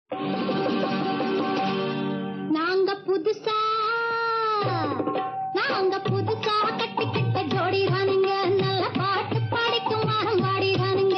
நாங்க புதுசா நாங்க புதுசா கட்டிக்கிட்ட ஜோடி தானுங்க நல்ல பாட்டு பாடிக்கும் வாரம் பாடி தானுங்க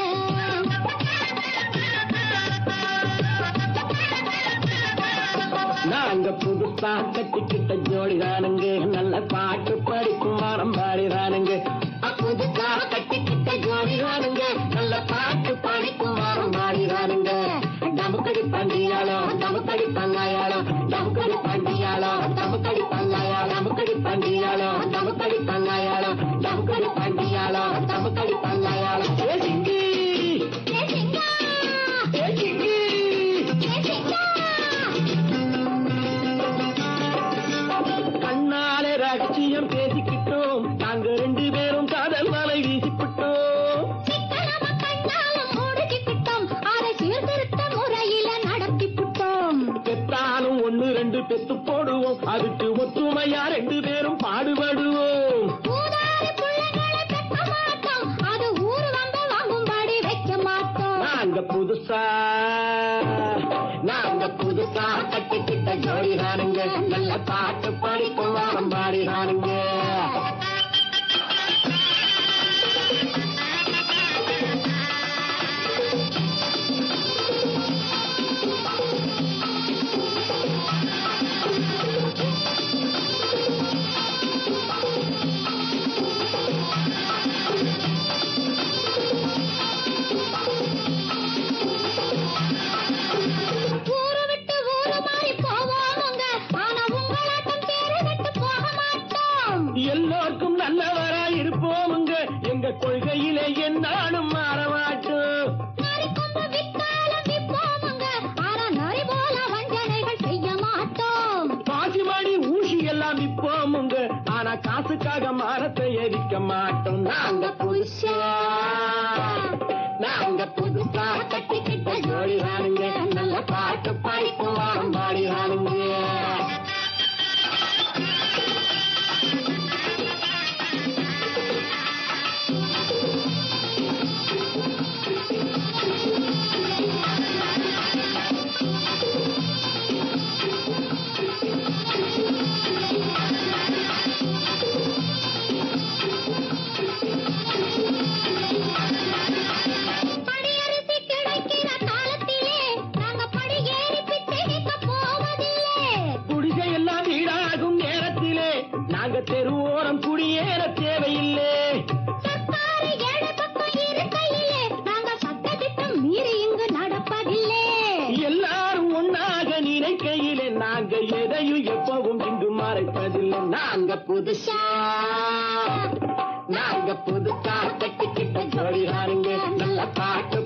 நாங்க புதுசா கட்டிக்கிட்ட ஜோடிதானுங்க நல்ல பாட்டு படிக்கும் வாரம் பாடிதானுங்க புதுசா கட்டிக்கிட்ட ஜோடிதானுங்க நல்ல பாட்டு படிக்கும் வாரம் பாடிதானுங்க டமுக்கடி பண்டியாளோ டமுக்கடி பங்காயாளோ டமுக்கடி பண்டியாளோ டமுக்கடி பங்காயாளோ டமுக்கடி பண்டியாளோ டமுக்கடி பங்காயாளோ டமுக்கடி பண்டியாளோ டமுக்கடி பங்காயாளோ ஏ சிங்கி ஏ சிங்கா, ஏ சிங்கி ஏ சிங்கா. கண்ணாலே ரகசியம் பேசிக்கிட்டோம் நாங்க ரெண்டு பேரும் காதல் வலை வீசிக்கிட்டோம் சிக்கனமா கண்ணால மூடிக்கிட்டோம் அதை சீர்திருத்த முறையில நடத்திப்புட்டோம் பெத்தாலும் ஒண்ணு ரெண்டு பெத்து போடுவோம் அதுக்கு ஒத்துமையா ரெண்டு பேரும் பாடுபடுவோம் ஊதாரி புள்ளைங்களை பெக்க மாட்டோம் அது ஊரு வந்த வாங்கும்படி வைக்க மாட்டோம் நாங்க புதுசா நாங்க புதுசா கட்டிக்கிட்ட ஜோடிதானுங்க நல்ல பாட்டு படிக்கும் வாரம் பாடிதானுங்க ஊரு விட்டு ஊரு மாறி போவோமுங்க ஆனா உங்களாட்டம் பேரு விட்டு போக மாட்டோம் எல்லோருக்கும் நல்லவரா இருப்போமுங்க எங்க கொள்கையிலே என்னாலும் மாற மாட்டோம் நரி கொம்பு வித்தாலும் விப்போமுங்க ஆனா நரி போல வஞ்சனைகள் செய்ய மாட்டோம் பாசிமணி ஊசி எல்லாம் விற்போமுங்க ஆனா காசுக்காக மரத்தை எரிக்க மாட்டோம் நாங்க புதுசா நாங்க புதுசா கட்டிக்கிட்ட ஜோடிதானுங்க நல்ல பாட்டு படிக்கும் வாரம் பாடிதானுங்க படியரிசி கிடைக்கிற காலத்திலே நாங்க படி ஏறி பிச்சைக்க போவதில்லை குடிசை எல்லாம் வீடாகும் நேரத்திலே நாங்க தெருவோரம் குடியேற தேவையில்லை சர்க்காரு ஏழை பக்கம் இருக்கையிலே நாங்க சட்டத்திட்டம் மீறி இங்கு நடப்பதில்லை எல்லாரும் ஒன்னாக நினைக்கையிலே நாங்க எதையும் எப்பவும் இங்கு மறைப்பதில்லை நாங்க புதுசா நாங்க புதுசா கட்டிக்கிட்ட ஜோடிதானுங்க நல்ல பாட்டு